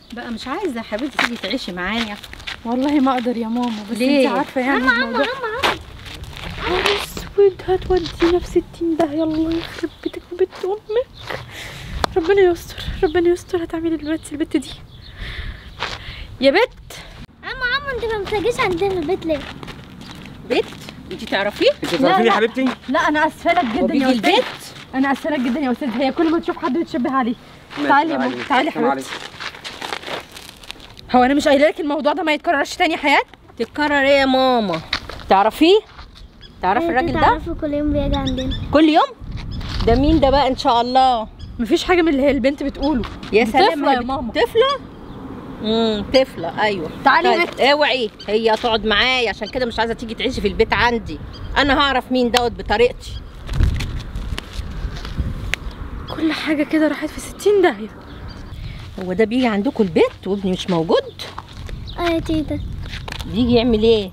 بقى مش عايزه يا حبيبتي تيجي تعيشي معايا والله ما اقدر يا ماما بس ليه؟ انت عارفه يعني الموضوع نهار اسود هتودينا في 60 ده يلا يخرب بيتك وبيت امك ربنا يستر ربنا يستر هتعملي دلوقتي البت دي يا بت عمو عمو انت ما بتجيش عندنا البيت ليه؟ بيت انت تعرفيه انت تعرفيني يا حبيبتي لا انا اسفه لك جدا وبيجي يا استاذ البيت انا اسفه لك جدا يا استاذ هي كل ما تشوف حد بتشبه عليه تعالي يا ماما تعالي يا حبيبتي هو انا مش قايله لك الموضوع ده ما يتكررش تاني يا حياه تتكرر ايه يا ماما تعرفيه تعرفي الراجل ده تعرفوا كل يوم بيجي عندنا كل يوم ده مين ده بقى ان شاء الله مفيش حاجه من اللي هي البنت بتقوله يا دي سلام طفلة هي يا بت- ماما. طفله امم طفله ايوه تعالي يا طيب، بت. اوعي هي تقعد معايا عشان كده مش عايزه تيجي تعيشي في البيت عندي انا هعرف مين دوت بطريقتي كل حاجه كده راحت في 60 داهيه هو ده بيجي عندكم البيت وابني مش موجود اه يا تيتا بيجي يعمل ايه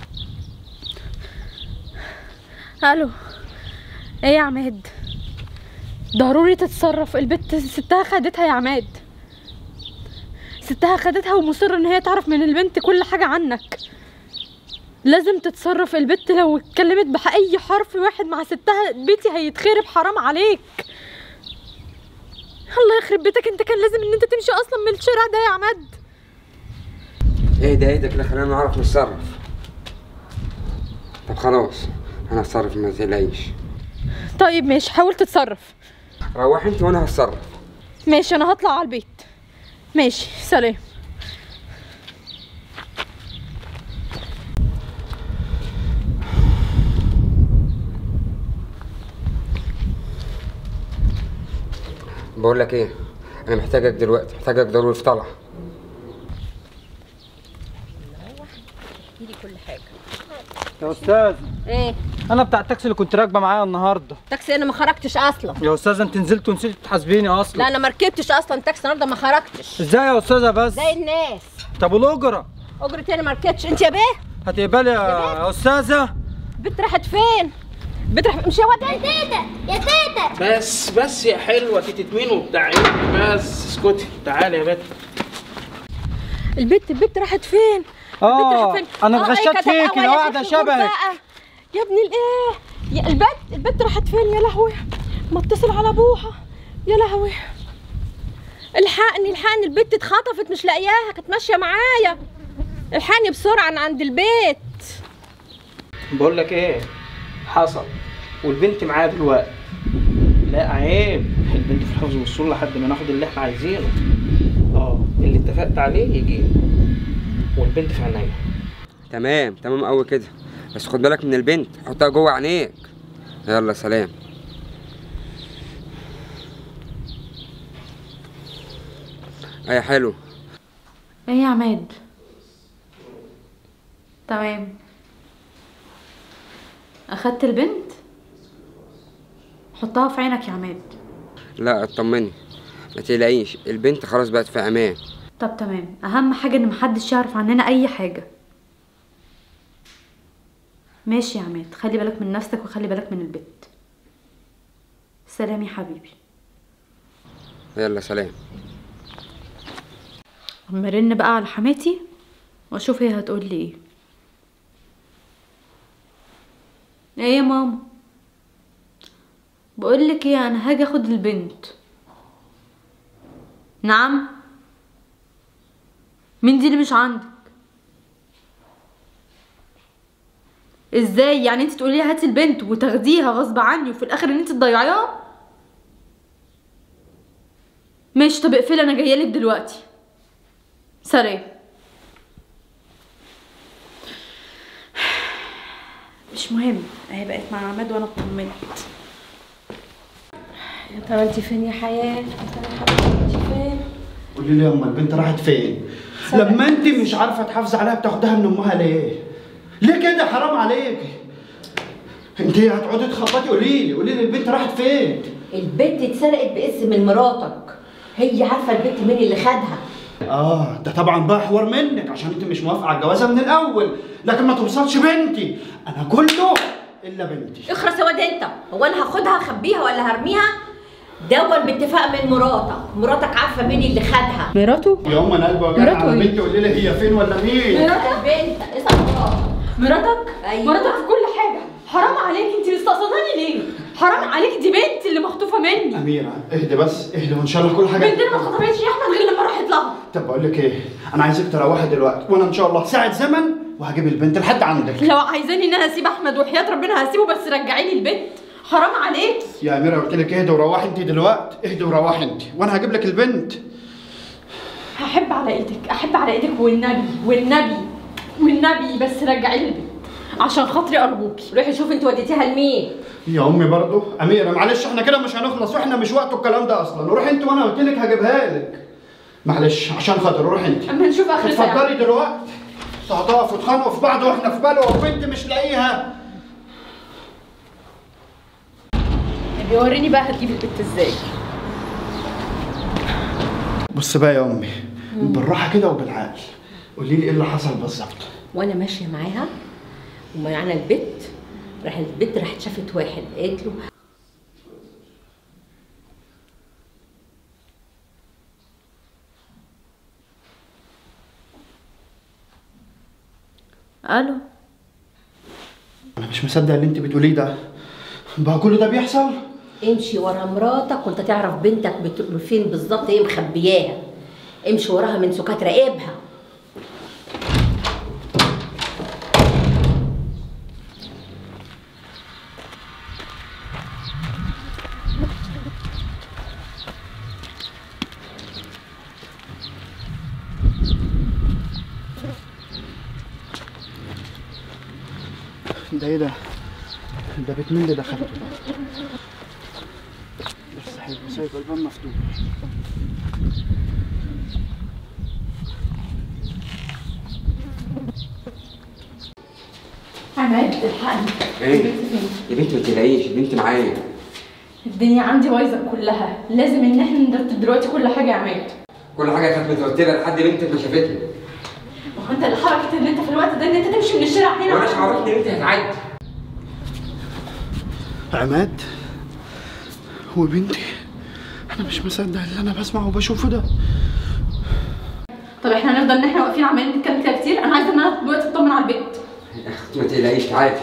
الو ايه يا عماد ضروري تتصرف البت ستها خدتها يا عماد ستها خدتها ومصر ان هي تعرف من البنت كل حاجة عنك لازم تتصرف البت لو اتكلمت بأي حرف واحد مع ستها بيتي هيتخرب حرام عليك الله يخرب بيتك انت كان لازم ان انت تمشي اصلا من الشارع ده يا عماد ايه ده ايه ده كده خلينا نعرف نتصرف طب خلاص انا هتصرف ما تقلقيش طيب ماشي حاول تتصرف روح انت وانا هتصرف ماشي انا هطلع على البيت ماشي سلام بقول لك ايه انا محتاجك دلوقتي محتاجك ضروري في طلعه احكي لي كل حاجه يا استاذ ايه انا بتاع التاكسي اللي كنت راكبه معايا النهارده تاكسي انا ما خرجتش اصلا يا استاذ انت نزلت ونسيت تحاسبيني اصلا لا انا ما ركبتش اصلا تاكسي النهارده ما خرجتش ازاي يا استاذه بس زي الناس طب والاجره اجرتي انا ما ركبتش انت يا بيه هتقبلي يا يا استاذه البنت راحت فين البنت راحت مش هو ده يا تيتا يا تيتا بس بس يا حلوه تيتة مين وبتاع ايه بس اسكتي تعالي يا بنت البت البت راحت فين البت اه راحت فين انا آه، اتغشيت إيه كانت فيك الأول انا يا واحده ست الغربة. شبهك يا ابن الايه يا البت البت راحت فين يا لهوي ما اتصل على ابوها يا لهوي الحقني الحقني البت اتخطفت مش لاقياها كانت ماشيه معايا الحقني بسرعه أنا عند البيت بقول لك ايه حصل والبنت معايا دلوقتي لا عيب البنت في الحفظ والصول لحد ما ناخد اللي احنا عايزينه اه اللي اتفقت عليه يجي والبنت في عينيا تمام تمام قوي كده بس خد بالك من البنت حطها جوه عينيك يلا سلام اي حلو ايه يا عماد تمام اخدت البنت حطها في عينك يا عماد لا اطمني ما تقلقيش البنت خلاص بقت في امان طب تمام اهم حاجه ان محدش يعرف عننا اي حاجه ماشي يا عماد خلي بالك من نفسك وخلي بالك من البيت سلام يا حبيبي يلا سلام اما ارن بقى على حماتي واشوف هي هتقول لي ايه ايه يا ماما بقول لك ايه انا هاجي اخد البنت نعم مين دي اللي مش عندك ازاي يعني انت تقولي لي هاتي البنت وتاخديها غصب عني وفي الاخر ان انت تضيعيها ماشي طب اقفلي انا جايه لك دلوقتي سلام مش مهم اهي بقت مع عماد وانا اطمنت يا ترى انت فين يا حياه يا ترى يا حبيبتي انت فين قولي لي يا ام البنت راحت فين؟ لما انت مش عارفه تحافظي عليها بتاخدها من امها ليه؟ ليه كده حرام عليك؟ انت هتقعدي تخبطي قولي لي قولي لي البنت راحت فين؟ البنت اتسرقت باسم مراتك هي عارفه البنت مين اللي خدها اه ده طبعا بقى حوار منك عشان انت مش موافقه على الجوازه من الاول لكن ما توصلش بنتي انا كله الا بنتي اخرس يا واد انت هو انا هاخدها اخبيها ولا هرميها دون باتفاق من مراتك مراتك عارفه مين اللي خدها مراته يا ام انا قلبي وجعني مراته على إيه؟ البنت قولي لي هي فين ولا مين مراتك البنت اسال مراتك مراتك أيوة. مراتك في كل حاجه حرام عليك انت مستقصداني ليه حرام عليك دي بنتي اللي مخطوفه مني اميره اهدي بس اهدي وان شاء الله كل حاجه بنتنا ما اتخطفتش يا احمد غير لما راحت لها طب بقول لك ايه انا عايزك تروحي دلوقتي وانا ان شاء الله ساعه زمن وهجيب البنت لحد عندك لو عايزاني ان انا اسيب احمد وحياه ربنا هسيبه بس رجعي لي البنت حرام عليك يا اميره قلت لك اهدي وروحي انت دلوقتي اهدي وروحي انت وانا هجيب لك البنت هحب على ايدك احب على ايدك والنبي والنبي والنبي بس رجعي لي البنت عشان خاطري ارجوكي روحي شوفي انت وديتيها لمين يا امي برضو اميره معلش احنا كده مش هنخلص واحنا مش وقته الكلام ده اصلا روحي انت وانا قلت لك هجيبها لك معلش عشان خاطر روحي انت اما نشوف اخر ساعه اتفضلي دلوقتي هتقفوا تخانقوا في بعض واحنا في بلوه والبنت مش لاقيها بيوريني بقى هتجيب البنت ازاي بص بقى يا امي بالراحه كده وبالعقل قولي لي ايه اللي حصل بالظبط وانا ماشيه معاها ومعانا البت راح البت راحت شافت واحد قالت له الو انا مش مصدق اللي انت بتقوليه ده بقى كل ده بيحصل امشي ورا مراتك وانت تعرف بنتك بت- فين بالظبط ايه مخبياها امشي وراها من سكات راقبها ده ايه ده ده بيت مين اللي دخلته ده بس حلو سايب الباب مفتوح عماد الحقني ايه البنت فين؟ يا بنت ما تقلقيش البنت معايا الدنيا عندي بايظه كلها لازم ان احنا نرتب دلوقتي كل حاجه يا عماد كل حاجه كانت مترتبه لحد بنتك ما شافتني ما هو انت اللي حركت ان انت في الوقت ده ان انت تمشي من الشارع هنا وانا عرفت ان انت هتعدي عماد وبنتي انا مش مصدق اللي انا بسمعه وبشوفه ده طب احنا هنفضل ان احنا واقفين عمالين نتكلم كده كتير انا عايزه ان انا دلوقتي اطمن على البيت يا اختي ما تقلقيش تعالي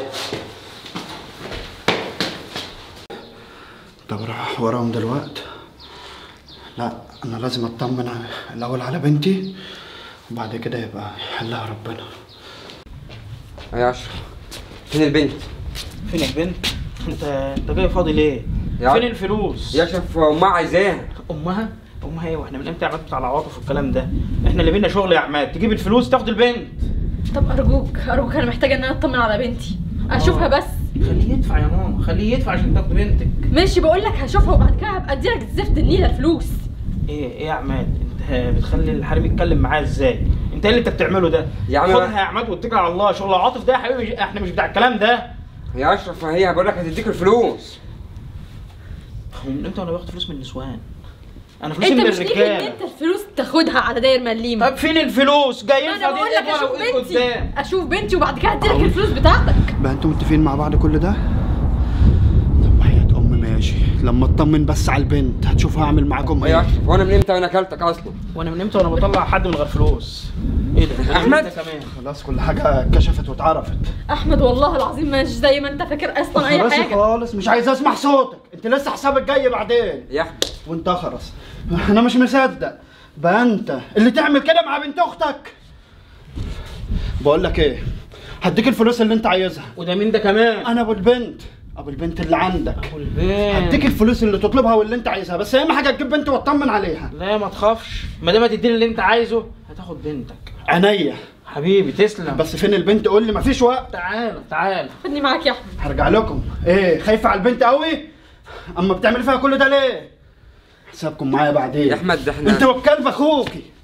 طب راح وراهم دلوقتي لا انا لازم اطمن على- الاول على بنتي وبعد كده يبقى يحلها ربنا يا اشرف فين البنت فين البنت؟ انت انت جاي فاضي ليه؟ يا فين عم. الفلوس؟ يا اشرف امها عايزاها امها؟ امها ايه واحنا من امتى يا عماد بتاع العواطف والكلام ده؟ احنا اللي بينا شغل يا عماد تجيب الفلوس تاخد البنت طب ارجوك ارجوك انا محتاجه ان انا اطمن على بنتي اشوفها بس خليه يدفع يا ماما خليه يدفع عشان تاخد بنتك ماشي بقول لك هشوفها وبعد كده هبقى اديلك الزفت النيله الفلوس ايه ايه يا عماد انت بتخلي الحريم يتكلم معاه ازاي؟ انت ايه اللي انت بتعمله ده؟ يا عم خدها يا عماد واتكل على الله شغل العاطف ده يا حبيبي احنا مش بتاع الكلام ده يا اشرف هي بقول لك هتديك الفلوس هو من امتى وانا باخد فلوس من النسوان؟ انا فلوسي انت من مش ليك ان الرجاله انت الفلوس تاخدها على داير مليمه طب فين الفلوس؟ جايين انا بقول لك فاضيين ورا اشوف وايد بنتي قدام اشوف بنتي وبعد كده هديلك الفلوس بتاعتك بقى انتوا متفقين مع بعض كل ده طب وحياة ام ماشي لما اطمن بس على البنت هتشوف هعمل معاكم يا ايه اشرف وانا من امتى وانا اكلتك اصلا وانا من امتى وانا بطلع حد من غير فلوس؟ ايه ده؟ أحمد؟ انت كمان خلاص كل حاجه اتكشفت واتعرفت احمد والله العظيم مش زي ما انت فاكر اصلا اي خلاص حاجه خالص مش عايز اسمع صوتك انت لسه حسابك جاي بعدين يا احمد وانت خرس انا مش مصدق بقى انت اللي تعمل كده مع بنت اختك بقول لك ايه هديك الفلوس اللي انت عايزها وده مين ده كمان؟ انا ابو البنت ابو البنت اللي عندك ابو البنت هديك الفلوس اللي تطلبها واللي انت عايزها بس اهم حاجه تجيب بنت واطمن عليها لا ما تخافش ما دام هتديني اللي انت عايزه هتاخد بنتك عينيا حبيبي تسلم بس فين البنت قول لي مفيش وقت تعال تعال خدني معاك يا احمد هرجع لكم ايه خايفه على البنت قوي اما بتعمل فيها كل ده ليه حسابكم معايا بعدين يا احمد ده احنا انت والكلب اخوكي